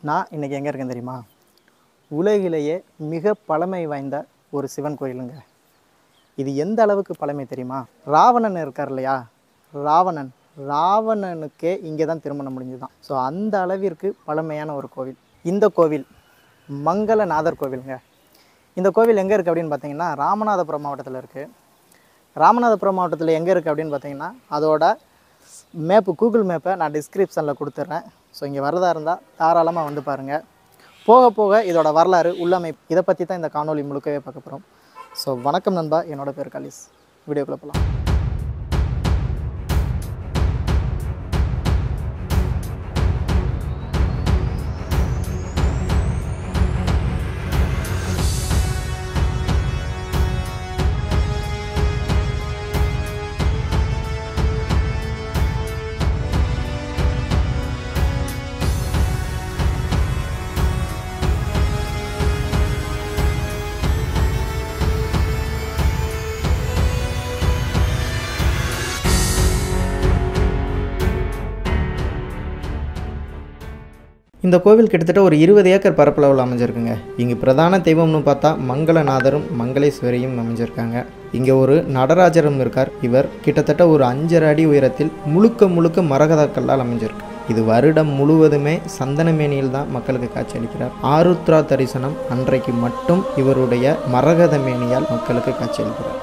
நான் இன்றைக்கி எங்கே இருக்கேன் தெரியுமா உலகிலேயே மிக பழமை வாய்ந்த ஒரு சிவன் கோயிலுங்க இது எந்த அளவுக்கு பழமை தெரியுமா ராவணன் இருக்கார் இல்லையா ராவணன் ராவணனுக்கே இங்கே தான் திருமணம் முடிஞ்சுதான் ஸோ அந்த அளவிற்கு பழமையான ஒரு கோவில் இந்த கோவில் மங்களநாதர் கோவிலுங்க இந்த கோவில் எங்கே இருக்குது அப்படின்னு பார்த்தீங்கன்னா ராமநாதபுரம் மாவட்டத்தில் இருக்குது ராமநாதபுரம் மாவட்டத்தில் எங்கே இருக்குது அப்படின்னு பார்த்தீங்கன்னா அதோட மேப்பு கூகுள் மேப்பை நான் டிஸ்கிரிப்ஷனில் கொடுத்துட்றேன் ஸோ இங்கே வரதா இருந்தால் தாராளமாக வந்து பாருங்கள் போக போக இதோட வரலாறு உள்ளமைப்பு இதை பற்றி தான் இந்த காணொளி முழுக்கவே பார்க்க போகிறோம் ஸோ வணக்கம் நண்பா என்னோட பேர் கலிஸ் வீடியோக்குள்ளே போகலாம் இந்த கோவில் கிட்டத்தட்ட ஒரு இருபது ஏக்கர் பரப்பளவில் அமைஞ்சிருக்குங்க இங்கே பிரதான தெய்வம்னு பார்த்தா மங்களநாதரும் மங்களேஸ்வரியும் அமைஞ்சிருக்காங்க இங்கே ஒரு நடராஜரும் இருக்கார் இவர் கிட்டத்தட்ட ஒரு அஞ்சரை அடி உயரத்தில் முழுக்க முழுக்க மரகத கல்லால் அமைஞ்சிருக்கு இது வருடம் முழுவதுமே சந்தனமேனியில் தான் மக்களுக்கு காட்சியளிக்கிறார் ஆருத்ரா தரிசனம் அன்றைக்கு மட்டும் இவருடைய மரகத மேனியால் மக்களுக்கு காட்சியளிக்கிறார்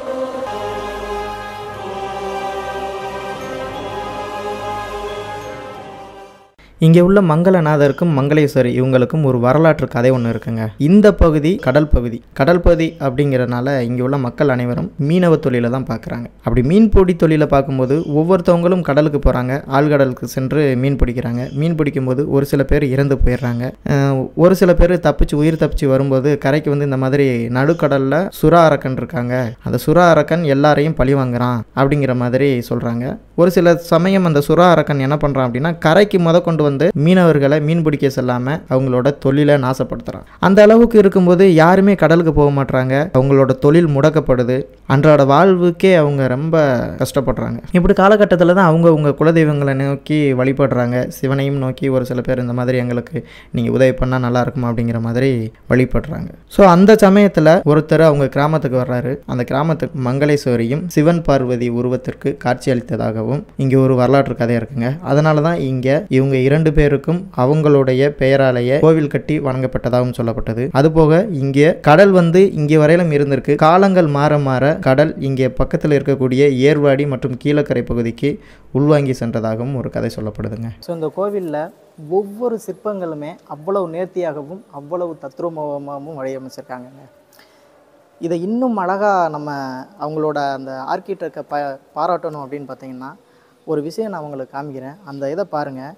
இங்கே உள்ள மங்களநாதருக்கும் மங்களேஸ்வரி இவங்களுக்கும் ஒரு வரலாற்று கதை ஒன்று இருக்குங்க இந்த பகுதி கடல் பகுதி கடல் பகுதி அப்படிங்கிறனால இங்கே உள்ள மக்கள் அனைவரும் மீனவ தொழிலை தான் பார்க்குறாங்க அப்படி மீன்பிடி தொழிலை பார்க்கும்போது ஒவ்வொருத்தவங்களும் கடலுக்கு போகிறாங்க ஆழ்கடலுக்கு சென்று மீன் பிடிக்கிறாங்க மீன் பிடிக்கும்போது ஒரு சில பேர் இறந்து போயிடுறாங்க அஹ் ஒரு சில பேர் தப்பிச்சு உயிர் தப்பிச்சு வரும்போது கரைக்கு வந்து இந்த மாதிரி நடுக்கடலில் சுறா அரக்கன் இருக்காங்க அந்த சுறா அரக்கன் எல்லாரையும் பழி வாங்குறான் அப்படிங்கிற மாதிரி சொல்கிறாங்க ஒரு சில சமயம் அந்த சுறா அரக்கன் என்ன பண்ணுறான் அப்படின்னா கரைக்கு முத கொண்டு வந்து மீனவர்களை மீன் பிடிக்க செல்லாமல் அவங்களோட தொழிலை நாசப்படுத்துகிறான் அந்த அளவுக்கு இருக்கும்போது யாருமே கடலுக்கு போக மாட்றாங்க அவங்களோட தொழில் முடக்கப்படுது அன்றாட வாழ்வுக்கே அவங்க ரொம்ப கஷ்டப்படுறாங்க இப்படி காலகட்டத்தில் தான் அவங்க உங்கள் குலதெய்வங்களை நோக்கி வழிபடுறாங்க சிவனையும் நோக்கி ஒரு சில பேர் இந்த மாதிரி எங்களுக்கு நீங்கள் உதவி பண்ணால் நல்லா இருக்குமா அப்படிங்கிற மாதிரி வழிபடுறாங்க ஸோ அந்த சமயத்தில் ஒருத்தர் அவங்க கிராமத்துக்கு வர்றாரு அந்த கிராமத்துக்கு மங்களேஸ்வரியும் சிவன் பார்வதி உருவத்திற்கு காட்சியளித்ததாகவும் இங்கே ஒரு வரலாற்று கதை இருக்குங்க அதனால தான் இங்கே இவங்க இரண்டு பேருக்கும் அவங்களுடைய பெயராலேயே கோவில் கட்டி வணங்கப்பட்டதாகவும் சொல்லப்பட்டது அதுபோக இங்கே கடல் வந்து இங்கே வரையிலும் இருந்திருக்கு காலங்கள் மாற மாற கடல் இங்கே பக்கத்தில் இருக்கக்கூடிய ஏர்வாடி மற்றும் கீழக்கரை பகுதிக்கு உள்வாங்கி சென்றதாகவும் ஒரு கதை சொல்லப்படுதுங்க ஸோ இந்த கோவிலில் ஒவ்வொரு சிற்பங்களுமே அவ்வளவு நேர்த்தியாகவும் அவ்வளவு தத்ரூபமாகவும் வடிவமைச்சிருக்காங்கங்க இதை இன்னும் அழகாக நம்ம அவங்களோட அந்த ஆர்கிடெக்டை ப பாராட்டணும் அப்படின்னு பார்த்தீங்கன்னா ஒரு விஷயம் நான் உங்களுக்கு காமிக்கிறேன் அந்த இதை பாருங்கள்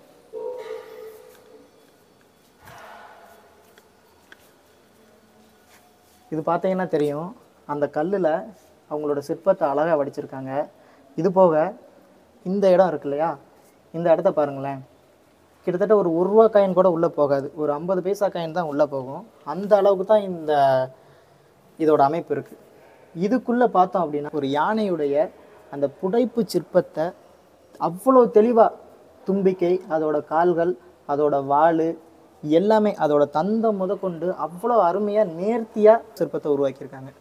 இது பார்த்தீங்கன்னா தெரியும் அந்த கல்லில் அவங்களோட சிற்பத்தை அழகாக வடிச்சிருக்காங்க இது போக இந்த இடம் இருக்கு இல்லையா இந்த இடத்த பாருங்களேன் கிட்டத்தட்ட ஒரு ஒரு ரூபா காயின் கூட உள்ளே போகாது ஒரு ஐம்பது பைசா காயின் தான் உள்ளே போகும் அந்த அளவுக்கு தான் இந்த இதோட அமைப்பு இருக்குது இதுக்குள்ளே பார்த்தோம் அப்படின்னா ஒரு யானையுடைய அந்த புடைப்பு சிற்பத்தை அவ்வளோ தெளிவாக தும்பிக்கை அதோட கால்கள் அதோட வால் எல்லாமே அதோட தந்தம் முதற்கொண்டு அவ்வளோ அருமையாக நேர்த்தியாக சிற்பத்தை உருவாக்கியிருக்காங்க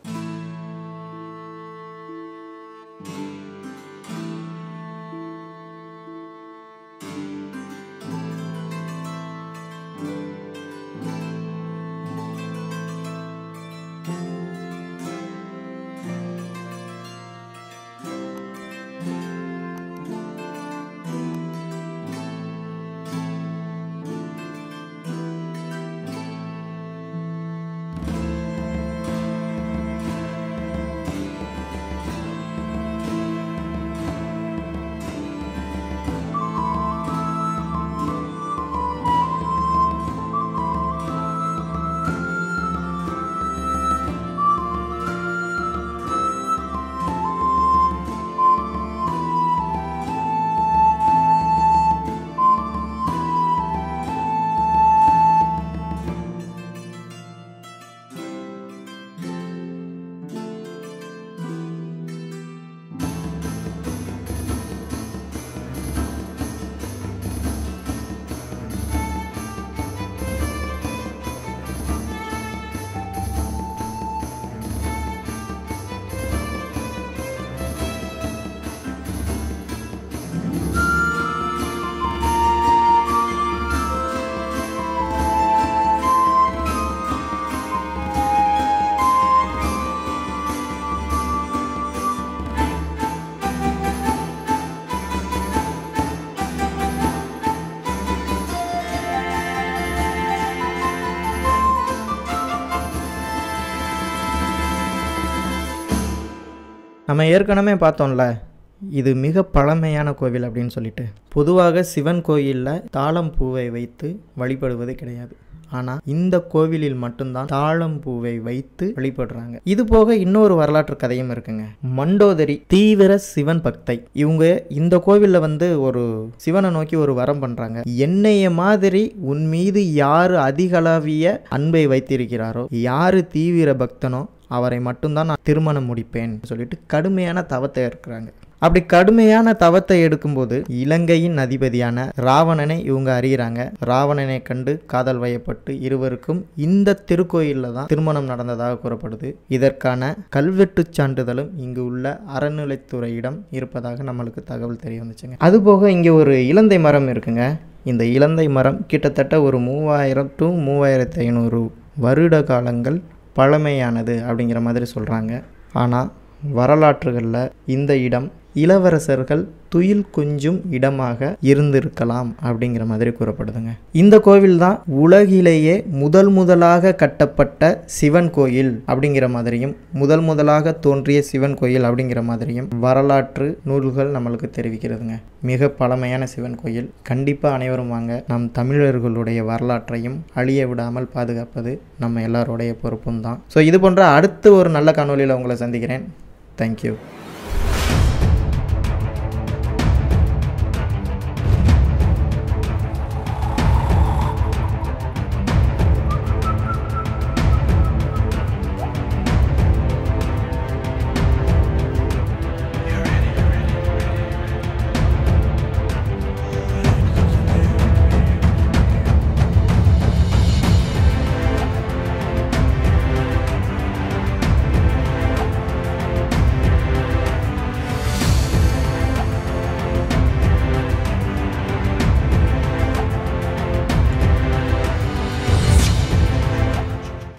நம்ம ஏற்கனவே பார்த்தோம்ல இது மிக பழமையான கோவில் அப்படின்னு சொல்லிட்டு பொதுவாக சிவன் கோயிலில் தாளம் பூவை வைத்து வழிபடுவது கிடையாது ஆனால் இந்த கோவிலில் மட்டும்தான் தாழம்பூவை வைத்து வழிபடுறாங்க இது போக இன்னொரு வரலாற்று கதையும் இருக்குங்க மண்டோதரி தீவிர சிவன் பக்தை இவங்க இந்த கோவிலில் வந்து ஒரு சிவனை நோக்கி ஒரு வரம் பண்ணுறாங்க என்னைய மாதிரி உன் மீது யார் அதிகளவிய அன்பை வைத்திருக்கிறாரோ யார் தீவிர பக்தனோ அவரை மட்டும்தான் நான் திருமணம் முடிப்பேன் சொல்லிட்டு கடுமையான தவத்தை இருக்கிறாங்க அப்படி கடுமையான தவத்தை எடுக்கும்போது இலங்கையின் அதிபதியான ராவணனை இவங்க அறிகிறாங்க ராவணனை கண்டு காதல் வயப்பட்டு இருவருக்கும் இந்த திருக்கோயிலில் தான் திருமணம் நடந்ததாக கூறப்படுது இதற்கான கல்வெட்டுச் சான்றிதழும் இங்கு உள்ள அறநிலைத்துறையிடம் இருப்பதாக நம்மளுக்கு தகவல் தெரிய வந்துச்சுங்க அதுபோக இங்கே ஒரு இலந்தை மரம் இருக்குங்க இந்த இலந்தை மரம் கிட்டத்தட்ட ஒரு மூவாயிரம் டு மூவாயிரத்தி ஐநூறு வருட காலங்கள் பழமையானது அப்படிங்கிற மாதிரி சொல்கிறாங்க ஆனால் வரலாற்றுகளில் இந்த இடம் இளவரசர்கள் துயில் கொஞ்சும் இடமாக இருந்திருக்கலாம் அப்படிங்கிற மாதிரி கூறப்படுதுங்க இந்த கோவில் தான் உலகிலேயே முதல் முதலாக கட்டப்பட்ட சிவன் கோயில் அப்படிங்கிற மாதிரியும் முதல் முதலாக தோன்றிய சிவன் கோயில் அப்படிங்கிற மாதிரியும் வரலாற்று நூல்கள் நம்மளுக்கு தெரிவிக்கிறதுங்க மிக பழமையான சிவன் கோயில் கண்டிப்பாக அனைவரும் வாங்க நம் தமிழர்களுடைய வரலாற்றையும் அழிய விடாமல் பாதுகாப்பது நம்ம எல்லாருடைய பொறுப்பும் தான் ஸோ இது போன்ற அடுத்து ஒரு நல்ல காணொலியில் உங்களை சந்திக்கிறேன் தேங்க்யூ